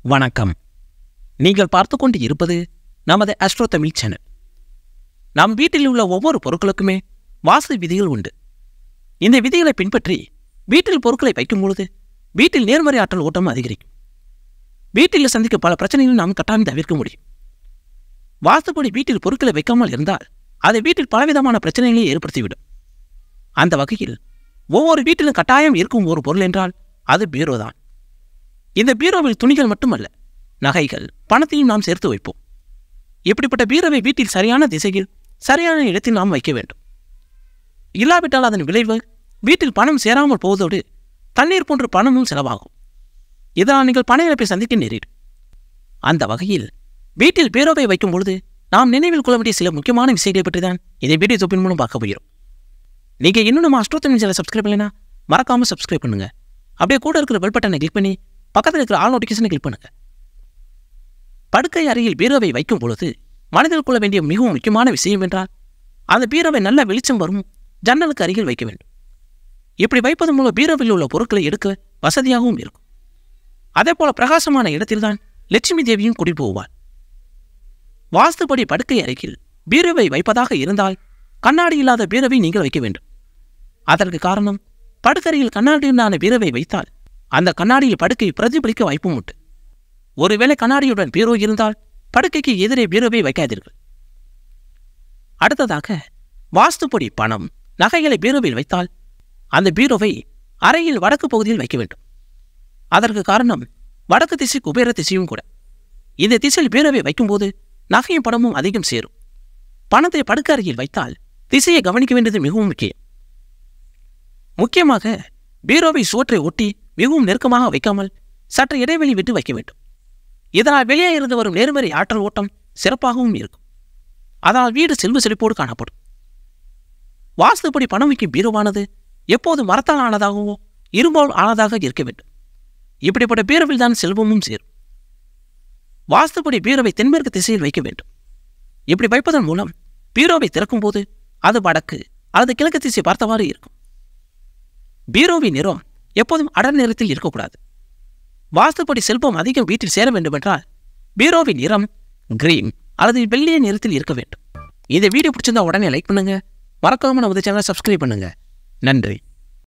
வணக்கம் நீங்கள் பார்த்து கொண்டு இருப்பது நமது அஸ்ட்ரோ தமிழ் சேனல் நம் வீட்டில் உள்ள ஒவ்வொரு பொருட்களுக்குமே வாஸ்து விதிகள் உண்டு இந்த விதிகளை பின்பற்றி வீட்டில் பொருட்களை வைக்கும் பொழுது வீட்டில் நேர்மறை ஆற்றல் ஓட்டம் அதிகரிக்கும் வீட்டில் சந்திக்கும் பல பிரச்சனைகளை நாம் கட்டாயம் தவிர்க்க முடியும் வாஸ்துப்படி வீட்டில் பொருட்களை வைக்காமல் இருந்தால் அதை வீட்டில் பலவிதமான பிரச்சனைகளை ஏற்படுத்திவிடும் அந்த வகையில் ஒவ்வொரு வீட்டிலும் கட்டாயம் இருக்கும் ஒரு பொருள் என்றால் அது பீரோ தான் இந்த பீரோவில் துணிகள் மட்டுமல்ல நகைகள் பணத்தையும் நாம் சேர்த்து வைப்போம் இப்படிப்பட்ட பீரோவை வீட்டில் சரியான திசையில் சரியான இடத்தில் நாம் வைக்க வேண்டும் இல்லாவிட்டால் அதன் விளைவு வீட்டில் பணம் சேராமல் போவதோடு தண்ணீர் போன்ற பணமும் செலவாகும் இதனால் நீங்கள் பண இழப்பை சந்திக்க நேரிடும் அந்த வகையில் வீட்டில் பீரோவை வைக்கும் பொழுது நாம் நினைவில் கொள்ள வேண்டிய சில முக்கியமான விஷயங்களை பற்றி தான் இதை வீடியோ தொப்பின் மூலம் பார்க்க போகிறோம் நீங்கள் இன்னும் நம்ம அஸ்ட்ரோ தமிழ் சேனலை சப்ஸ்கிரைப் பண்ணலைன்னா மறக்காமல் சப்ஸ்கிரைப் பண்ணுங்க அப்படியே கூட இருக்கிற பெல் பட்டனை கிளிக் பண்ணி பக்கத்தில் இருக்கிற ஆல் நோட்டிஃபிகேஷனை கிளிக் பண்ணுங்க படுக்கை அறையில் பீரோவை வைக்கும் பொழுது மனதில் கொள்ள வேண்டிய மிகவும் முக்கியமான விஷயம் என்றால் அந்த பீரோவை நல்ல வெளிச்சம் வரும் ஜன்னலுக்கு அருகில் வைக்க வேண்டும் இப்படி வைப்பதன் மூலம் பீரோவில் உள்ள பொருட்களை எடுக்க வசதியாகவும் இருக்கும் அதே போல பிரகாசமான இடத்தில்தான் லட்சுமி தேவியும் குடி போவாள் வாஸ்துபடி படுக்கை அறையில் பீரோவை வைப்பதாக இருந்தால் கண்ணாடி இல்லாத பீரோவை நீங்கள் வைக்க வேண்டும் அதற்கு காரணம் படுக்கறையில் கண்ணாடியுடனான பீரோவை வைத்தால் அந்த கண்ணாடியில் படுக்கை பிரதிபலிக்க வாய்ப்பும் உண்டு ஒருவேளை கண்ணாடியுடன் பீரோ இருந்தால் படுக்கைக்கு எதிரே பீரோவை வைக்காதீர்கள் அடுத்ததாக வாஸ்துப்படி பணம் நகைகளை பீரோவில் வைத்தால் அந்த பீரோவை அறையில் வடக்கு பகுதியில் வைக்க வேண்டும் அதற்கு காரணம் வடக்கு திசை குபேர திசையும் கூட இந்த திசையில் பீரோவை வைக்கும்போது நகையும் பணமும் அதிகம் சேரும் பணத்தை படுக்க அறையில் வைத்தால் திசையை கவனிக்க வேண்டியது மிகவும் முக்கியம் முக்கியமாக பீரோவை சுவற்றை ஒட்டி மிகவும் நெருக்கமாக வைக்காமல் சற்று இடைவெளி விட்டு வைக்க வேண்டும் இதனால் வெளியே இருந்து வரும் நேர்மறை ஆற்றல் ஓட்டம் சிறப்பாகவும் இருக்கும் அதனால் வீடு செல்வ செழிப்போடு காணப்படும் வாஸ்துப்படி பணம் வைக்கும் பீரோவானது எப்போது மரத்தால் ஆனதாகவோ இரும்பால் ஆனதாக இருக்க வேண்டும் இப்படிப்பட்ட பீரோவில் தான் செல்வமும் சேரும் வாஸ்துப்படி பீரோவை தென்மேற்கு திசையில் வைக்க வேண்டும் இப்படி வைப்பதன் மூலம் பீரோவை திறக்கும்போது அது வடக்கு அல்லது கிழக்கு திசை பார்த்தவாறு இருக்கும் பீரோவின் நிறம் எப்போதும் அடர் நிறத்தில் இருக்கக்கூடாது வாஸ்துப்படி செல்வம் அதிகம் வீட்டில் சேர வேண்டுமென்றால் பீரோவின் நிறம் கிரீன் அல்லது வெள்ளைய நிறத்தில் இருக்க வேண்டும் இந்த வீடியோ பிடிச்சிருந்தா உடனே லைக் பண்ணுங்க மறக்காம நமது சேனலை சப்ஸ்கிரைப் பண்ணுங்க நன்றி